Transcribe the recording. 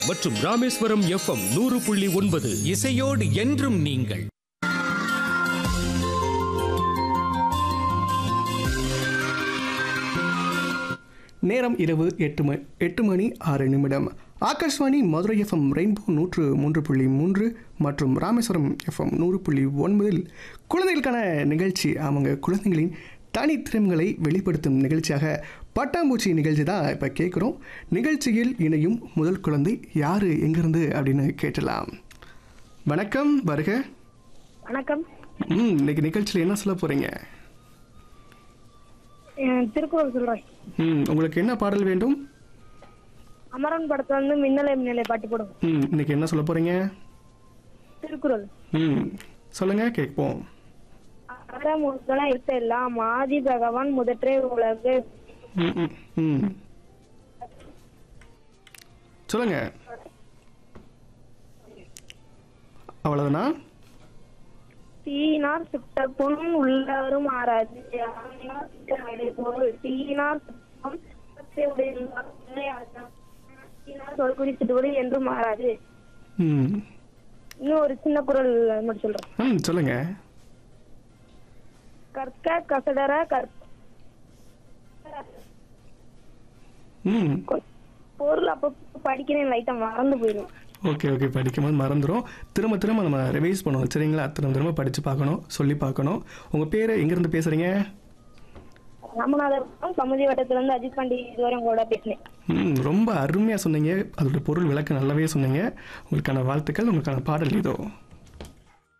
மற்றும் ராமேஸ்வரம் எஃப்எம் நூறு புள்ளி ஒன்பது இசையோடு என்றும் நீங்கள் நேரம் இரவு எட்டு மணி எட்டு மணி ஆறு நிமிடம் ஆகாஷ்வாணி மதுரை எஃப்எம் ரெயின்போ நூற்று மூன்று புள்ளி மூன்று மற்றும் ராமேஸ்வரம் எஃப்எம் நூறு புள்ளி ஒன்பதில் குழந்தைகளுக்கான நிகழ்ச்சி அவங்க குழந்தைகளின் தனித்திறமைகளை வெளிப்படுத்தும் நிகழ்ச்சியாக பட்டாம்பூச்சி நிகழ்ச்சி தான் இப்போ கேட்குறோம் நிகழ்ச்சியில் இணையும் முதல் குழந்தை யார் எங்கேருந்து அப்படின்னு கேட்டலாம் வணக்கம் வருக வணக்கம் ம் இன்னைக்கு நிகழ்ச்சியில் என்ன சொல்ல போகிறீங்க அஹ் திருக்குறள் சொல்றேன் ம் உங்களுக்கு என்ன பாடல் வேண்டும் அமரன் படத்துல வந்து மின்னலை மின்னலை பாட்டு போடுங்க ம் இன்னைக்கு என்ன சொல்ல போகிறீங்க திருக்குறள் ம் சொல்லுங்க கேட்போம் அற முதல இருத்த எல்லாம் ஆதி பகவான் முதற்றே உலகு ம், ம், ம். சொல்லுங்க அவ்வளவுதானா தீயினார் சுட்ட புண் உள்ளவரும் ஆறாது ஆவியினார் சுட்ட வடை பொருள் தீயினார் சுத்தம் சுத்தத்தை உடையவரும் இல்லை ஆகாது. தீயினார் சொல்குறி சுடுவது என்றும் மாறாது ம் இன்னும் ஒரு சின்ன குரல் மட்டும் சொல்றேன் ம் சொல்லுங்க கற்க கசடர கற்ப ம் பொருள் அப்ப படிக்கிறேன் லைட்டா மறந்து போயிடும் ஓகே ஓகே படிக்கும்போது மறந்துடும் திரும்ப திரும்ப நம்ம ரிவைஸ் பண்ணணும் சரிங்களா திரும்ப திரும்ப படித்து பார்க்கணும் சொல்லி பார்க்கணும் உங்கள் பேர் எங்கேருந்து பேசுகிறீங்க ராமநாதர் சமுதி வட்டத்துல இருந்து அஜித் பாண்டி இதுவரை உங்களோட பேசினேன் ம் ரொம்ப அருமையாக சொன்னீங்க அதோட பொருள் விளக்க நல்லாவே சொன்னீங்க உங்களுக்கான வாழ்த்துக்கள் உங்களுக்கான பாடல் இதோ